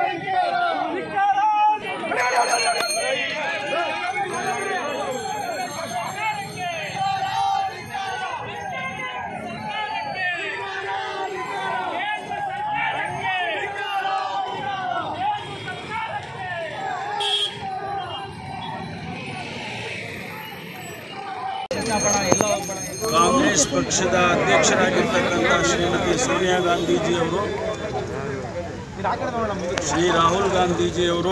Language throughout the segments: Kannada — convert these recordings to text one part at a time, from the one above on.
ಕಾಂಗ್ರೆಸ್ ಪಕ್ಷದ ಅಧ್ಯಕ್ಷರಾಗಿರ್ತಕ್ಕಂಥ ಶ್ರೀಮತಿ ಸೋನಿಯಾ ಗಾಂಧೀಜಿಯವರು ಶ್ರೀ ರಾಹುಲ್ ಗಾಂಧೀಜಿಯವರು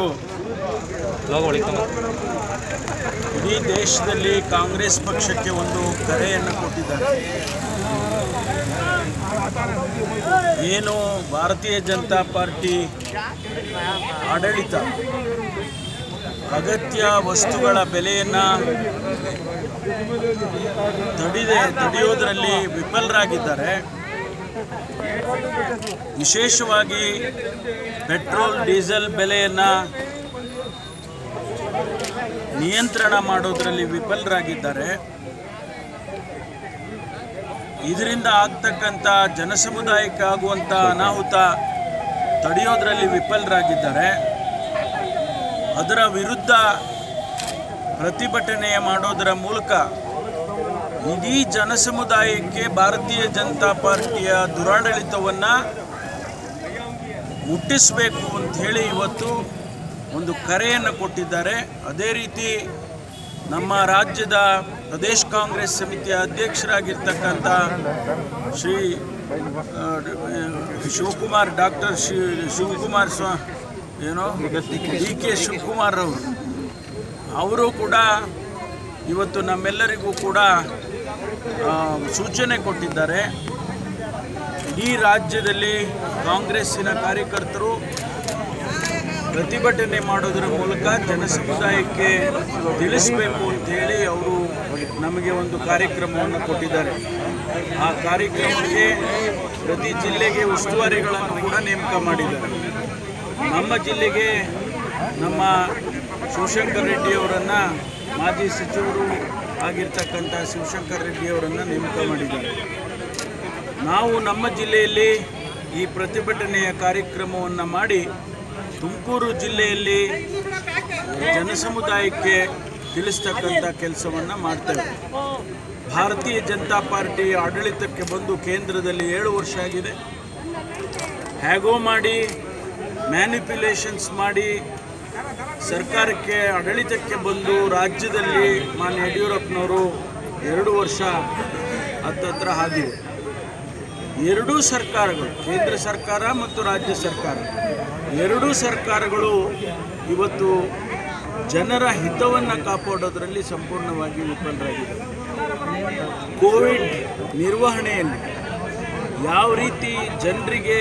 ಇಡೀ ದೇಶದಲ್ಲಿ ಕಾಂಗ್ರೆಸ್ ಪಕ್ಷಕ್ಕೆ ಒಂದು ಕರೆಯನ್ನು ಕೊಟ್ಟಿದ್ದಾರೆ ಏನು ಭಾರತೀಯ ಜನತಾ ಪಾರ್ಟಿ ಆಡಳಿತ ಅಗತ್ಯ ವಸ್ತುಗಳ ಬೆಲೆಯನ್ನು ತಡಿದೆ ತಡೆಯೋದರಲ್ಲಿ ವಿಫಲರಾಗಿದ್ದಾರೆ ವಿಶೇಷವಾಗಿ ಪೆಟ್ರೋಲ್ ಡೀಸೆಲ್ ಬೆಲೆಯನ್ನು ನಿಯಂತ್ರಣ ಮಾಡೋದರಲ್ಲಿ ವಿಫಲರಾಗಿದ್ದಾರೆ ಇದರಿಂದ ಆಗ್ತಕ್ಕಂಥ ಜನಸಮುದಾಯಕ್ಕೆ ಆಗುವಂಥ ಅನಾಹುತ ತಡೆಯೋದರಲ್ಲಿ ವಿಫಲರಾಗಿದ್ದಾರೆ ಅದರ ವಿರುದ್ಧ ಪ್ರತಿಭಟನೆ ಮಾಡೋದರ ಮೂಲಕ ಇಡೀ ಜನಸಮುದಾಯಕ್ಕೆ ಭಾರತೀಯ ಜನತಾ ಪಾರ್ಟಿಯ ದುರಾಡಳಿತವನ್ನು ಮುಟ್ಟಿಸಬೇಕು ಅಂತ ಹೇಳಿ ಇವತ್ತು ಒಂದು ಕರೆಯನ್ನು ಕೊಟ್ಟಿದ್ದಾರೆ ಅದೇ ರೀತಿ ನಮ್ಮ ರಾಜ್ಯದ ಪ್ರದೇಶ್ ಕಾಂಗ್ರೆಸ್ ಸಮಿತಿಯ ಅಧ್ಯಕ್ಷರಾಗಿರ್ತಕ್ಕಂಥ ಶ್ರೀ ಆ, ಶಿವಕುಮಾರ್ ಡಾಕ್ಟರ್ ಶಿ ಶಿವಕುಮಾರ್ ಸ್ವಾ ಏನೋ ಡಿ ಕೆ ಶಿವಕುಮಾರ್ ಅವರು ಅವರು ಕೂಡ ಇವತ್ತು ನಮ್ಮೆಲ್ಲರಿಗೂ ಕೂಡ ಆ, ಸೂಚನೆ ಕೊಟ್ಟಿದ್ದಾರೆ ಇಡೀ ರಾಜ್ಯದಲ್ಲಿ ಕಾಂಗ್ರೆಸ್ಸಿನ ಕಾರ್ಯಕರ್ತರು ಪ್ರತಿಭಟನೆ ಮಾಡೋದರ ಮೂಲಕ ಜನಸಮುದಾಯಕ್ಕೆ ತಿಳಿಸಬೇಕು ಅಂತ ಹೇಳಿ ಅವರು ನಮಗೆ ಒಂದು ಕಾರ್ಯಕ್ರಮವನ್ನು ಕೊಟ್ಟಿದ್ದಾರೆ ಆ ಕಾರ್ಯಕ್ರಮಕ್ಕೆ ಪ್ರತಿ ಜಿಲ್ಲೆಗೆ ಉಸ್ತುವಾರಿಗಳನ್ನು ಕೂಡ ನೇಮಕ ಮಾಡಿದ್ದಾರೆ ನಮ್ಮ ಜಿಲ್ಲೆಗೆ ನಮ್ಮ ಶಿವಶಂಕರ್ ರೆಡ್ಡಿ ಅವರನ್ನು ಮಾಜಿ ಸಚಿವರು ಆಗಿರ್ತಕ್ಕಂಥ ಶಿವಶಂಕರ್ ರೆಡ್ಡಿ ಅವರನ್ನು ನೇಮಕ ಮಾಡಿದ್ದಾರೆ ನಾವು ನಮ್ಮ ಜಿಲ್ಲೆಯಲ್ಲಿ ಈ ಪ್ರತಿಭಟನೆಯ ಕಾರ್ಯಕ್ರಮವನ್ನು ಮಾಡಿ ತುಮಕೂರು ಜಿಲ್ಲೆಯಲ್ಲಿ ಜನಸಮುದಾಯಕ್ಕೆ ತಿಳಿಸ್ತಕ್ಕಂಥ ಕೆಲಸವನ್ನು ಮಾಡ್ತೇವೆ ಭಾರತೀಯ ಜನತಾ ಪಾರ್ಟಿ ಆಡಳಿತಕ್ಕೆ ಬಂದು ಕೇಂದ್ರದಲ್ಲಿ ಏಳು ವರ್ಷ ಆಗಿದೆ ಹೇಗೋ ಮಾಡಿ ಮ್ಯಾನಿಪ್ಯುಲೇಷನ್ಸ್ ಮಾಡಿ ಸರ್ಕಾರಕ್ಕೆ ಆಡಳಿತಕ್ಕೆ ಬಂದು ರಾಜ್ಯದಲ್ಲಿ ಮಾನ್ಯ ಯಡಿಯೂರಪ್ಪನವರು ಎರಡು ವರ್ಷ ಹತ್ತತ್ರ ಆಗಿದೆ ಎರಡೂ ಸರ್ಕಾರಗಳು ಕೇಂದ್ರ ಸರ್ಕಾರ ಮತ್ತು ರಾಜ್ಯ ಸರ್ಕಾರ ಎರಡೂ ಸರ್ಕಾರಗಳು ಇವತ್ತು ಜನರ ಹಿತವನ್ನು ಕಾಪಾಡೋದರಲ್ಲಿ ಸಂಪೂರ್ಣವಾಗಿ ವಿಫಲರಾಗಿದೆ ಕೋವಿಡ್ ನಿರ್ವಹಣೆಯಲ್ಲಿ ಯಾವ ರೀತಿ ಜನರಿಗೆ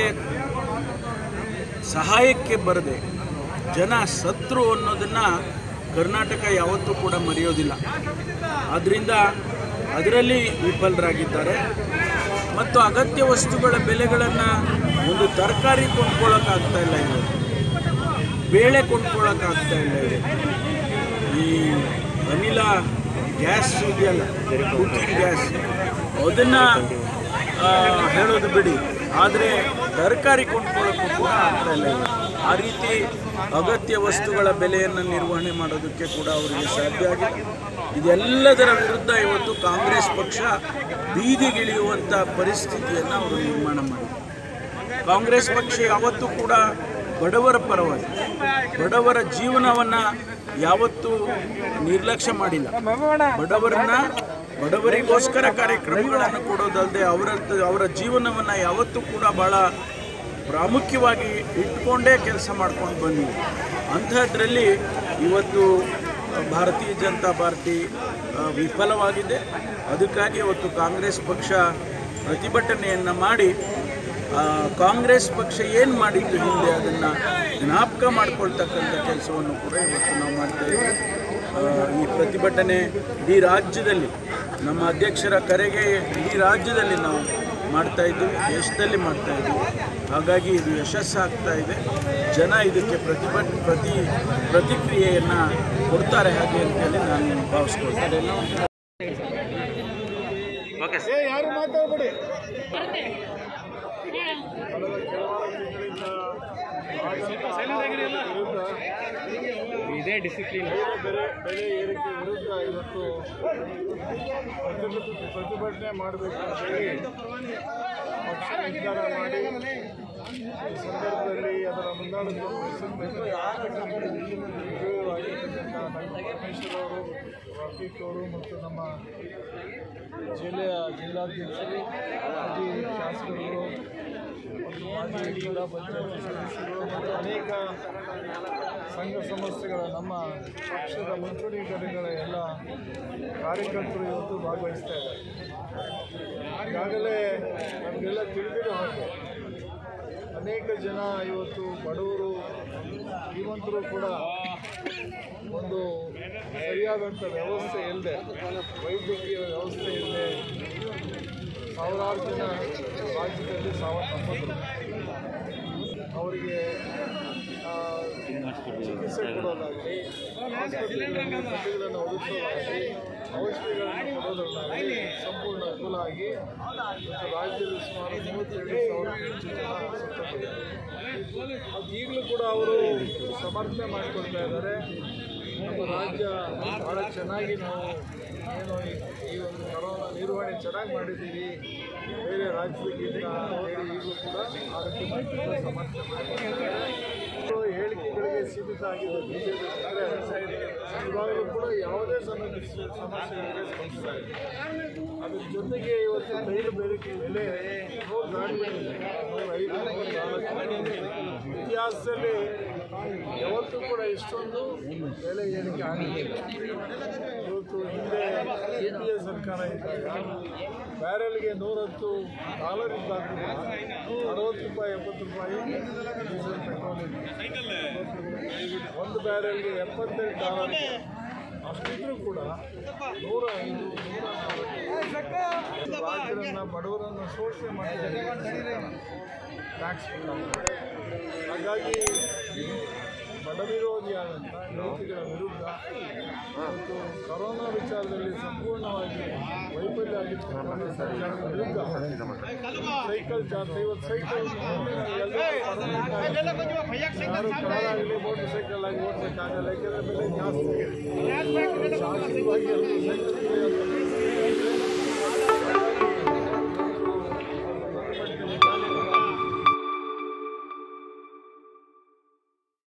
ಸಹಾಯಕ್ಕೆ ಬರದೆ ಜನ ಸತ್ರು ಅನ್ನೋದನ್ನು ಕರ್ನಾಟಕ ಯಾವತ್ತೂ ಕೂಡ ಮರೆಯೋದಿಲ್ಲ ಆದ್ದರಿಂದ ಅದರಲ್ಲಿ ವಿಫಲರಾಗಿದ್ದಾರೆ ಮತ್ತು ಅಗತ್ಯ ವಸ್ತುಗಳ ಬೆಲೆಗಳನ್ನು ಒಂದು ತರಕಾರಿ ಕೊಂಡ್ಕೊಳ್ಳೋಕ್ಕಾಗ್ತಾ ಇಲ್ಲ ಇವತ್ತು ಬೇಳೆ ಕೊಂಡ್ಕೊಳ್ಳೋಕ್ಕಾಗ್ತಾ ಇಲ್ಲ ಇವತ್ತು ಈ ಅನಿಲ ಗ್ಯಾಸ್ ಇದೆಯಲ್ಲ ಕುಕಿಂಗ್ ಗ್ಯಾಸ್ ಅದನ್ನು ಹೇಳೋದು ಬಿಡಿ ಆದರೆ ತರಕಾರಿ ಕೊಂಡ್ಕೊಳ್ಳೋಕ್ಕೂ ಕೂಡ ಆಗ್ತಾ ಇಲ್ಲ ಇವತ್ತು. ಆ ರೀತಿ ಅಗತ್ಯ ವಸ್ತುಗಳ ಬೆಲೆಯನ್ನು ನಿರ್ವಹಣೆ ಮಾಡೋದಕ್ಕೆ ಕೂಡ ಅವರಿಗೆ ಸಾಧ್ಯ ಆಗಿದೆ ಇದೆಲ್ಲದರ ವಿರುದ್ಧ ಇವತ್ತು ಕಾಂಗ್ರೆಸ್ ಪಕ್ಷ ಬೀದಿಗಿಳಿಯುವಂಥ ಪರಿಸ್ಥಿತಿಯನ್ನು ಅವರು ನಿರ್ಮಾಣ ಮಾಡಿದ್ದಾರೆ ಕಾಂಗ್ರೆಸ್ ಪಕ್ಷ ಯಾವತ್ತೂ ಕೂಡ ಬಡವರ ಪರವಾಗಿ ಬಡವರ ಜೀವನವನ್ನು ಯಾವತ್ತೂ ನಿರ್ಲಕ್ಷ್ಯ ಮಾಡಿಲ್ಲ ಬಡವರನ್ನ ಬಡವರಿಗೋಸ್ಕರ ಕಾರ್ಯಕ್ರಮಗಳನ್ನು ಕೊಡೋದಲ್ಲದೆ ಅವರ ಅವರ ಜೀವನವನ್ನು ಯಾವತ್ತೂ ಕೂಡ ಭಾಳ ಪ್ರಾಮುಖ್ಯವಾಗಿ ಇಟ್ಕೊಂಡೇ ಕೆಲಸ ಮಾಡ್ಕೊಂಡು ಬಂದಿದೆ ಅಂಥದ್ರಲ್ಲಿ ಇವತ್ತು ಭಾರತೀಯ ಜನತಾ ಪಾರ್ಟಿ ಆ, ವಿಫಲವಾಗಿದೆ ಅದಕ್ಕಾಗಿ ಇವತ್ತು ಕಾಂಗ್ರೆಸ್ ಪಕ್ಷ ಪ್ರತಿಭಟನೆಯನ್ನು ಮಾಡಿ ಆ, ಕಾಂಗ್ರೆಸ್ ಪಕ್ಷ ಏನು ಮಾಡಿತ್ತು ಹಿಂದೆ ಅದನ್ನು ಜ್ಞಾಪಕ ಮಾಡ್ಕೊಳ್ತಕ್ಕಂಥ ಕೆಲಸವನ್ನು ಕೂಡ ಇವತ್ತು ನಾವು ಮಾಡ್ತಾ ಇದ್ದೀವಿ ಆ, ಈ ಪ್ರತಿಭಟನೆ ಇಡೀ ರಾಜ್ಯದಲ್ಲಿ ನಮ್ಮ ಅಧ್ಯಕ್ಷರ ಕರೆಗೆ ಇಡೀ ರಾಜ್ಯದಲ್ಲಿ ನಾವು ಮಾಡ್ತಾ ಇದ್ದೀವಿ ದೇಶದಲ್ಲಿ ಮಾಡ್ತಾ ಇದ್ದೀವಿ ಹಾಗಾಗಿ ಇದು ಯಶಸ್ಸಾಗ್ತಾ ಇದೆ ಜನ ಇದಕ್ಕೆ ಪ್ರತಿಭಟ ಪ್ರತಿ ಪ್ರತಿಕ್ರಿಯೆಯನ್ನು ಕೊಡ್ತಾರೆ ಹಾಗೆ ಅಂತೇಳಿ ನಾನು ಭಾವಿಸ್ಕೊಳ್ತೇನೆ ವಿರುದ್ಧ ಇದೇ ಡಿಸಿಪ್ಲಿನ್ ಬೇರೆ ಬೆಲೆ ಬೆಲೆ ಏರಿಕೆ ವಿರುದ್ಧ ಇವತ್ತು ಪ್ರತಿಭಟನೆ ಪ್ರತಿಭಟನೆ ಮಾಡಬೇಕು ಅಂತ ಹೇಳಿ ಪಕ್ಷ ನಿರ್ಧಾರ ಮಾಡಿ ಈ ಸಂದರ್ಭದಲ್ಲಿ ಅದರ ಮುಂದಾಳತ್ವ ವಹಿಸಬೇಕು ವಿಜಯವಾಗಿರ್ತಕ್ಕಂಥ ನಮ್ಮ ಪರಮೇಶ್ವರ್ ಅವರು ರಫೀಕ್ ಅವರು ಮತ್ತು ನಮ್ಮ ಜಿಲ್ಲೆಯ ಜಿಲ್ಲಾಧ್ಯಕ್ಷರು ಮಾಜಿ ಶಾಸಕರು ಮತ್ತು ಮಾಜಿ ಜಿಲ್ಲಾ ಪಂಚಾಯತ್ ಸದಸ್ಯರು ಮತ್ತು ಅನೇಕ ಸಂಘ ಸಂಸ್ಥೆಗಳ ನಮ್ಮ ಪಕ್ಷದ ಮುಂಚೂಣಿ ಘಟಕಗಳ ಎಲ್ಲ ಕಾರ್ಯಕರ್ತರು ಇವತ್ತು ಭಾಗವಹಿಸ್ತಾ ಇದ್ದಾರೆ ಈಗಾಗಲೇ ನಮಗೆಲ್ಲ ತಿಳಿದಿರೋ ಹಾಗೆ ಅನೇಕ ಜನ ಇವತ್ತು ಬಡವರು ಶ್ರೀಮಂತರು ಕೂಡ ಒಂದು ಸರಿಯಾದಂಥ ವ್ಯವಸ್ಥೆ ಇಲ್ಲದೆ ವೈದ್ಯಕೀಯ ವ್ಯವಸ್ಥೆ ಇಲ್ಲದೆ ಸಾವಿರಾರು ಜನ ರಾಜ್ಯದಲ್ಲಿ ಸಾವನ್ನಪ್ಪಿದ್ರು ಅವರಿಗೆ ಆ, ಚಿಕಿತ್ಸೆ ಕೊಡೋದಾಗಲಿ ಆಸ್ಪತ್ರೆಗಳಲ್ಲಿ ಬೆಡ್ಗಳನ್ನು ಒದಗಿಸೋದಾಗಲಿ ಔಷಧಿಗಳನ್ನು ಕೊಡೋದನ್ನಾಗಲಿ ಸಂಪೂರ್ಣ ವಿಫಲ ಆಗಿ ಮತ್ತು ರಾಜ್ಯದಲ್ಲಿ ಸುಮಾರು ಮೂವತ್ತೆರಡು ಸಾವಿರ ಹೆಚ್ಚು ಜನ ಸತ್ತೋಗಿದ್ದಾರೆ ಅದು ಈಗಲೂ ಕೂಡ ಅವರು ಸಮರ್ಥನೆ ಮಾಡಿಕೊಳ್ತಾ ಇದ್ದಾರೆ ನಮ್ಮ ರಾಜ್ಯ ಭಾಳ ಚೆನ್ನಾಗಿ ನಾವು ಏನು ಈ- ಈ ಒಂದು ಕರೋನಾ ನಿರ್ವಹಣೆ ಚೆನ್ನಾಗಿ ಮಾಡಿದ್ದೀವಿ ಬೇರೆ ರಾಜ್ಯದಕ್ಕಿಂತ ಹೇಳಿ ಈಗಲೂ ಕೂಡ ಆರೋಗ್ಯ ಮಂತ್ರಿಗಳು ಸಮರ್ಥನೆ ಮಾಡಿದ್ದಾರೆ ಇವರು ಹೇಳಿಕೆಗಳಿಗೆ ಸೀಮಿತ ಆಗಿದೆ ಬಿಜೆಪಿ ಅಂದರೆ ಇವಾಗಲೂ ಕೂಡ ಯಾವುದೇ ಸಮಸ್ಯೆ ಸಮಸ್ಯೆಗಳಿಗೆ ಸ್ಪಂದಿಸ್ತಾ ಇದೆ ಅದ್ರ ಜೊತೆಗೆ ಇವತ್ತು ತೈಲ ಬೇಡಿಕೆ ಬೆಲೆ ನೂರು ದಾಟಿಬಿಟ್ಟಿದೆ ನೂರ ಐದು ನೂರ ನಾಲ್ಕು ಇತಿಹಾಸದಲ್ಲಿ ಯಾವತ್ತೂ ಕೂಡ ಇಷ್ಟೊಂದು ಬೆಲೆ ಏರಿಕೆ ಆಗಿಲ್ಲ ಇವತ್ತು ಹಿಂದೆ ಯು ಪಿ ಎ ಸರ್ಕಾರ ಇದ್ದಾಗ ಬ್ಯಾರೆಲ್ಗೆ ನೂರತ್ತು ಡಾಲರ್ ಇದ್ದಾಗ ಅರವತ್ತು ರೂಪಾಯಿ ಎಪ್ಪತ್ತು ರೂಪಾಯಿ ಡೀಸೆಲ್ ಪೆಟ್ರೋಲ್ ಇತ್ತು ಒಂದು ಬ್ಯಾರೆಲ್ಗೆ ಎಪ್ಪತ್ತೆರಡು ಡಾಲರ್ ಅಷ್ಟಿದ್ರೂ ಕೂಡ ನೂರ ಐದು ನೂರ ನಾಲ್ಕು ರಾಜ್ಯರನ್ನು ಬಡವರನ್ನು ಶೋಷಣೆ ಮಾಡಿದ್ದಾರೆ ಟ್ಯಾಕ್ಸ್ ಹಾಗಾಗಿ ಬಡ ವಿರೋಧಿಯಾದಂಥ ನೀತಿಗಳ ವಿರುದ್ಧ ಮತ್ತು ಕೊರೋನಾ ವಿಚಾರದಲ್ಲಿ ಸಂಪೂರ್ಣವಾಗಿ ವೈಫಲ್ಯ ಆಗಿರ್ತಕ್ಕಂಥ ಸರ್ಕಾರದ ವಿರುದ್ಧ ಸೈಕಲ್ ಜಾಥಾ ಇವತ್ತು ಸೈಕಲ್ ಯಾರು ಕಾರಾಗಲಿ ಮೋಟರ್ ಸೈಕಲ್ ಆಗಿ ಓಡಿಸೋಕ್ಕಾಗಲ್ಲ ಯಾಕೆಂದರೆ ಬೆಲೆ ಜಾಸ್ತಿ ಆಗಿದೆ ಶಾಶ್ವತವಾಗಿ ಎಲ್ಲರೂ ಸೈಕಲ್